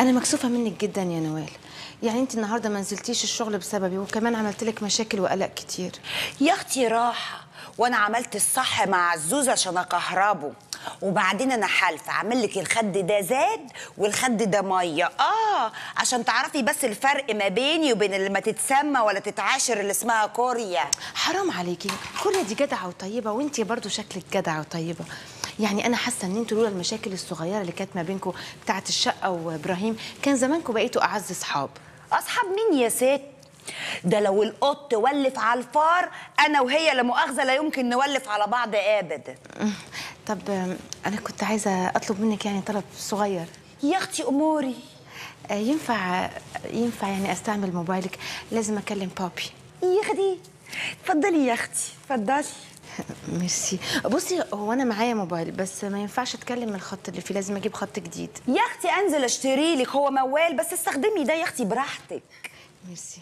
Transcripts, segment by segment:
انا مكسوفه منك جدا يا نوال يعني انت النهارده ما نزلتيش الشغل بسببي وكمان عملت لك مشاكل وقلق كتير يا اختي راحه وانا عملت الصح مع عزوز عشان اكهربه وبعدين انا حالفه اعمل لك الخد ده زاد والخد ده ميه اه عشان تعرفي بس الفرق ما بيني وبين اللي ما تتسمى ولا تتعاشر اللي اسمها كوريا حرام عليكي كوريا دي جدعه وطيبه وانت برضو شكلك جدعه وطيبه يعني انا حاسه ان انتوا لولا المشاكل الصغيره اللي كانت ما بينكم بتاعه الشقه وابراهيم كان زمانكم بقيتوا اعز اصحاب اصحاب مين يا ست ده لو القط ولف على الفار انا وهي لا مؤاخذه لا يمكن نولف على بعض ابدا طب آم، انا كنت عايزه اطلب منك يعني طلب صغير يا اختي اموري آه، ينفع ينفع يعني استعمل موبايلك لازم اكلم بابي يا اختي اتفضلي يا اختي اتفضلي ميرسي بصي هو انا معايا موبايل بس ما ينفعش اتكلم من الخط اللي فيه لازم اجيب خط جديد يا اختي انزل اشتري لك هو موال بس استخدمي ده يا اختي براحتك ميرسي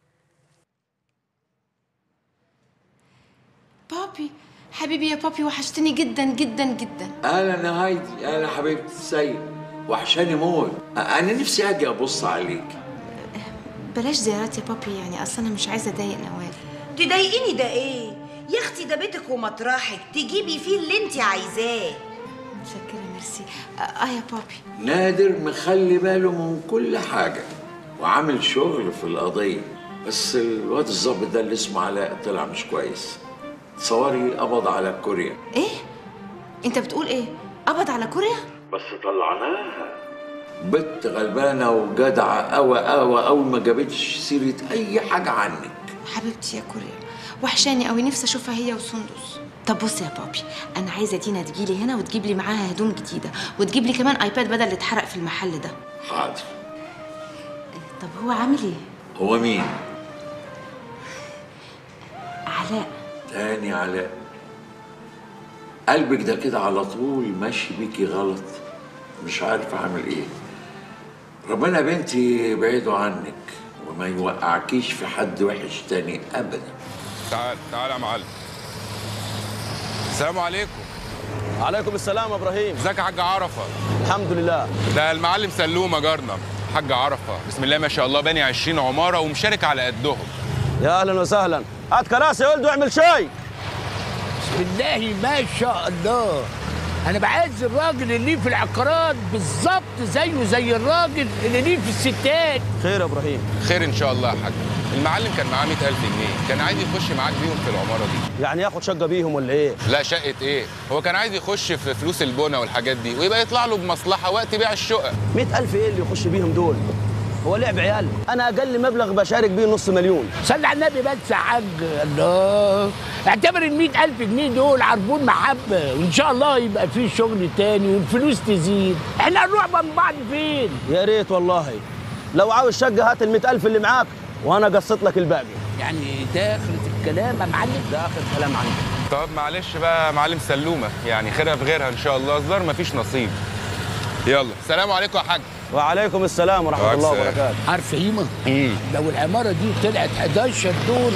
بابي حبيبي يا بابي وحشتني جدا جدا جدا اهلا يا هايدي اهلا حبيبتي السيد وحشاني موت انا نفسي اجي ابص عليك بلاش زيارات يا بابي يعني اصلا انا مش عايزه اضايق نوال تضايقيني ده ايه يا اختي ده بيتك ومطرحك تجيبي فيه اللي انت عايزاه متشكره ميرسي اه آه يا بابي نادر مخلي باله من كل حاجه وعامل شغل في القضيه بس الواد الظابط ده اللي اسمه علاء طلع مش كويس تصوري قبض على كوريا ايه انت بتقول ايه قبض على كوريا بس طلعناها بنت غلبانه وجدعه قوي قوي قوي ما جابتش سيره اي حاجه عنك حبيبتي يا كوريا وحشاني قوي نفسي اشوفها هي وسندس طب بصي يا بابي انا عايزه دينا تجيلي هنا وتجيب لي معاها هدوم جديده وتجيب لي كمان ايباد بدل اللي اتحرق في المحل ده حاضر طب هو عامل ايه هو مين علاء تاني علاء قلبك ده كده على طول ماشي بيكي غلط مش عارف اعمل ايه ربنا يا بنتي يبعده عنك وما يوقعكيش في حد وحش تاني ابدا تعال تعال يا معلم السلام عليكم عليكم السلام يا ابراهيم ازيك يا حاج عرفه الحمد لله ده المعلم سلومه جارنا حاج عرفه بسم الله ما شاء الله باني 20 عماره ومشارك على قدهم يا اهلا وسهلا هات كراسي يا ولد واعمل شاي بسم الله ما شاء الله انا بعز الراجل اللي في العقارات بالظبط زيه زي الراجل اللي ليه في الستات خير يا ابراهيم خير ان شاء الله يا حاج المعلم كان معاه 100000 جنيه كان عايز يخش معاك بيهم في العماره دي يعني ياخد شقه بيهم ولا ايه لا شقه ايه هو كان عايز يخش في فلوس البنا والحاجات دي ويبقى يطلع له بمصلحه وقت بيع الشقق مئة ألف ايه اللي يخش بيهم دول هو لعب عيال انا اقل مبلغ بشارك بيه نص مليون صلي على النبي بس يا حاج الله اعتبر ال 100000 جنيه دول عربون محبه وان شاء الله يبقى في شغل تاني والفلوس تزيد احنا هنروح من بعض فين يا ريت والله لو عاوز شقه هات ال ألف اللي معاك وانا قسط لك الباقي يعني ده اخرة الكلام يا معلم ده اخر كلام عندي طب معلش بقى يا معلم سلومه يعني خيرها في غيرها ان شاء الله الظاهر مفيش نصيب يلا سلام عليكم يا حاج وعليكم السلام ورحمه وعليكم الله السلام. وبركاته عارف قيمة؟ لو العمارة دي طلعت 11 دور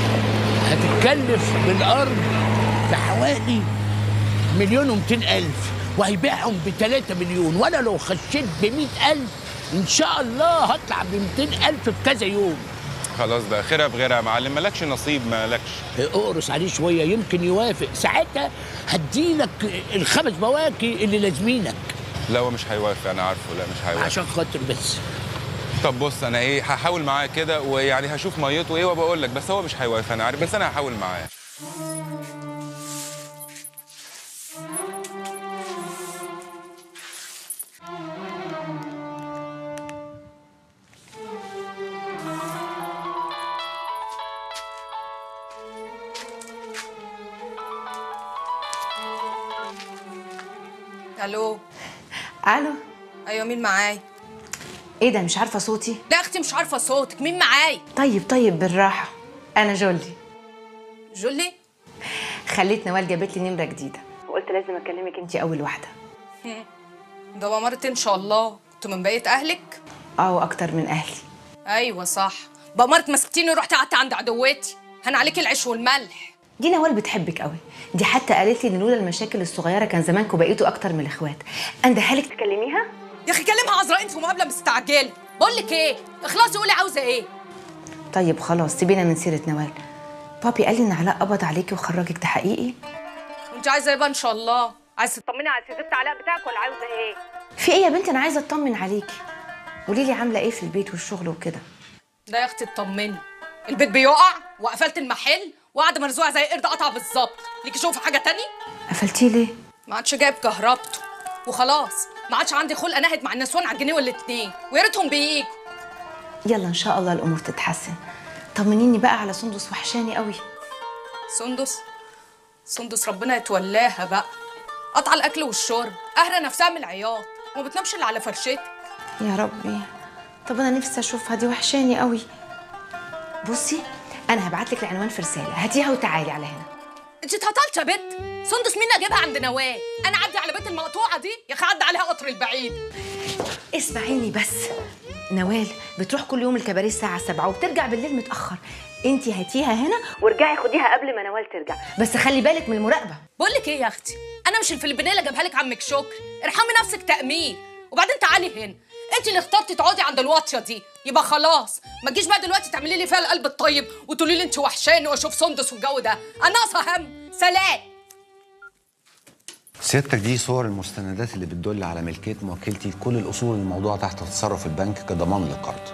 هتتكلف بالأرض بحوالي مليون ومتين ألف وهيبيعهم ب 3 مليون وأنا لو خشيت ب 100 ألف إن شاء الله هطلع ب 200 ألف في كذا يوم خلاص بقى خيرها في غيرها يا معلم مالكش نصيب مالكش اقرص عليه شوية يمكن يوافق ساعتها هديلك الخمس بواكي اللي لازمينك لا هو مش هيوافق انا عارفه لا مش هيوافق عشان خاطر بس طب بص انا ايه هحاول معاه كده ويعني هشوف ميته ايه وبقول لك بس هو مش هيوافق انا عارف بس انا هحاول معاه الو الو ايوه مين معاي ايه ده مش عارفه صوتي لا اختي مش عارفه صوتك مين معاي طيب طيب بالراحه انا جولي جولي خليت نوال جابت لي نمره جديده وقلت لازم اكلمك انت اول واحده ده بمرت ان شاء الله كنت من بقيه اهلك اه واكتر من اهلي ايوه صح بمرت مسكتيني ورحت قعدت عند عدوتي هن عليك العيش والملح دي نوال بتحبك قوي دي حتى قالت لي ان لولا المشاكل الصغيره كان زمانكم بقيتوا اكتر من الاخوات اندهالك تكلميها يا اخي كلمها عذراء في مقابله مستعجله بقول لك ايه اخلصي قولي عاوزه ايه طيب خلاص سيبينا من سيره نوال بابي قال لي ان علاء قبض عليكي وخرجك ده حقيقي وانت عايزه ايه بقى ان شاء الله عايزه تطمني على سيزيبت علاء بتاعك ولا عاوزه ايه في ايه يا بنتي انا عايزه اطمن عليكي قولي لي عامله ايه في البيت والشغل وكده ده يا اختي اطمني البيت بيقع وقفلت المحل وقاعده مرزوعه زي قرد قطع بالظبط ليكي شوفي حاجه تاني قفلتيه ليه ما عادش جايب كهربته وخلاص ما عادش عندي خلق انهد مع النسوان على الجنيه والاتنين ويا ريتهم بييجوا يلا ان شاء الله الامور تتحسن طمنيني بقى على سندس وحشاني قوي سندس سندس ربنا يتولاها بقى قطع الاكل والشرب قاهره نفسها من العياط وما بتنامش الا على فرشتها يا ربي طب انا نفسي اشوفها دي وحشاني قوي بصي انا هبعت لك العنوان في رساله هاتيها وتعالي على هنا انت اتهطلت يا بنت سندس مين اجيبها عند نوال انا عدي على بيت المقطوعه دي يا اخي عدي عليها قطر البعيد اسمعيني بس نوال بتروح كل يوم الكباريه الساعه 7 وبترجع بالليل متاخر انت هاتيها هنا وارجعي خديها قبل ما نوال ترجع بس خلي بالك من المراقبه بقول لك ايه يا اختي انا مش الفلبينيه اللي جابها لك عمك شكري ارحمي نفسك تامين وبعدين تعالي هنا انت اللي اخترتي تقعدي عند الواطيه دي يبقى خلاص ما تجيش بقى دلوقتي تعملي لي فيها القلب الطيب وتقولي لي انت وحشاني واشوف سندس والجو ده انا ناقصه هم سلام سيادتك دي صور المستندات اللي بتدل على ملكيه موكلتي لكل الاصول الموضوعه تحت تصرف البنك كضمان للقرض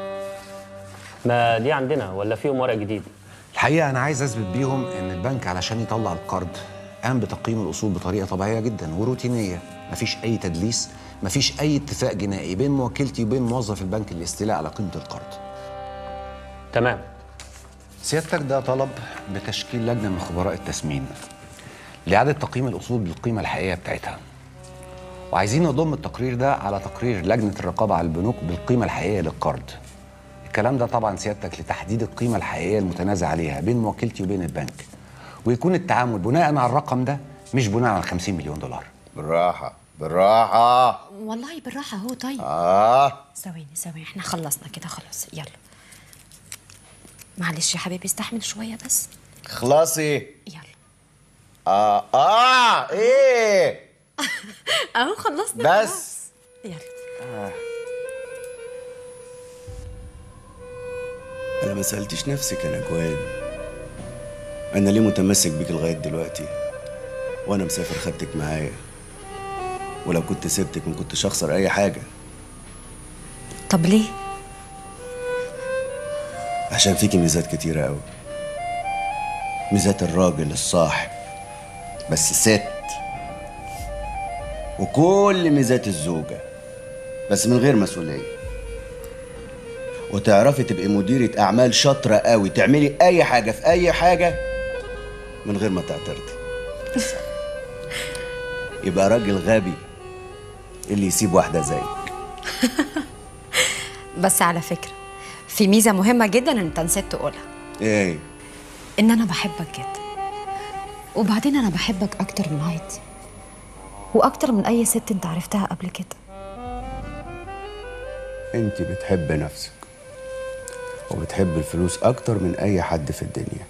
ما دي عندنا ولا فيهم ورق جديد الحقيقه انا عايز اثبت بيهم ان البنك علشان يطلع القرض قام بتقييم الاصول بطريقه طبيعيه جدا وروتينيه مفيش اي تدليس مفيش اي اتفاق جنائي بين موكلتي وبين موظف البنك للاستيلاء على قيمه القرض تمام سيادتك ده طلب بتشكيل لجنه من خبراء التسمين لإعادة تقييم الأصول بالقيمة الحقيقية بتاعتها وعايزين نضم التقرير ده على تقرير لجنة الرقابة على البنوك بالقيمة الحقيقية للقرض الكلام ده طبعا سيادتك لتحديد القيمة الحقيقية المتنازع عليها بين موكلتي وبين البنك ويكون التعامل بناء على الرقم ده مش بناء على 50 مليون دولار بالراحة بالراحة والله بالراحة هو طيب آه ثواني ثواني احنا خلصنا كده خلاص يلا معلش يا حبيبي استحمل شوية بس خلاصي يلا آه آه إيه اهو خلصنا بس يلا أنا ما سألتش نفسك يا نجوان أنا ليه متمسك بيك لغاية دلوقتي وأنا مسافر خدتك معايا ولو كنت سبتك ما كنتش أخسر أي حاجة طب ليه؟ عشان فيكي ميزات كتيرة أوي ميزات الراجل الصاحب بس ست وكل ميزات الزوجة بس من غير مسؤولية وتعرفي تبقي مديرة أعمال شاطرة قوي تعملي أي حاجة في أي حاجة من غير ما تعترضي يبقى راجل غبي اللي يسيب واحدة زيك بس على فكرة في ميزة مهمة جدا انت نسيت تقولها إيه ان انا بحبك جدا وبعدين انا بحبك اكتر من عادي واكتر من اي ست انت عرفتها قبل كده أنت بتحب نفسك وبتحب الفلوس أكتر من أي حد في الدنيا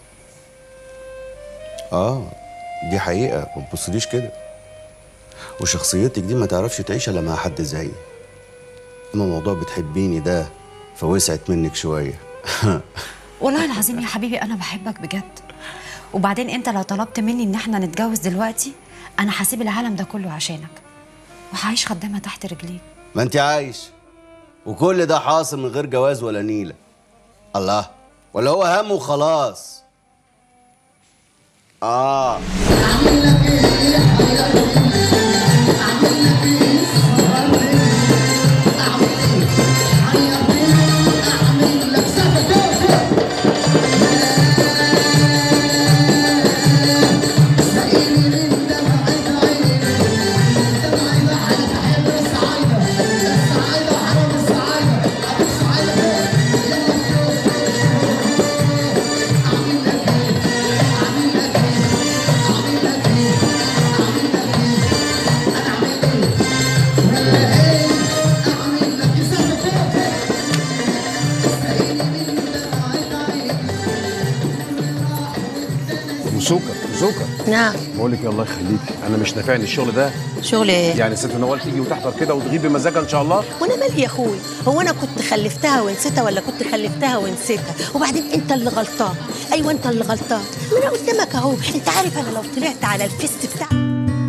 آه دي حقيقة ما تبصليش كده وشخصيتك دي ما تعرفش تعيش إلا مع حد زيي أما موضوع بتحبيني ده فوسعت منك شوية والله العظيم يا حبيبي انا بحبك بجد وبعدين انت لو طلبت مني ان احنا نتجوز دلوقتي انا هسيب العالم ده كله عشانك وهعيش خدامه تحت رجليك ما أنت عايش وكل ده حاصل من غير جواز ولا نيلة الله ولا هو هم وخلاص آه وسوكا زوكا نعم بقول لك إيه، الله يخليك انا مش نافعني الشغل ده شغل ايه يعني ست نوال تيجي وتحضر كده وتغيب بمزاجها ان شاء الله وانا مالي يا اخوي هو انا كنت خلفتها ونسيتها ولا كنت خلفتها ونسيتها وبعدين انت اللي غلطان ايوه انت اللي غلطان ما انا قدامك اهو انت عارف انا لو طلعت على الفيست بتاع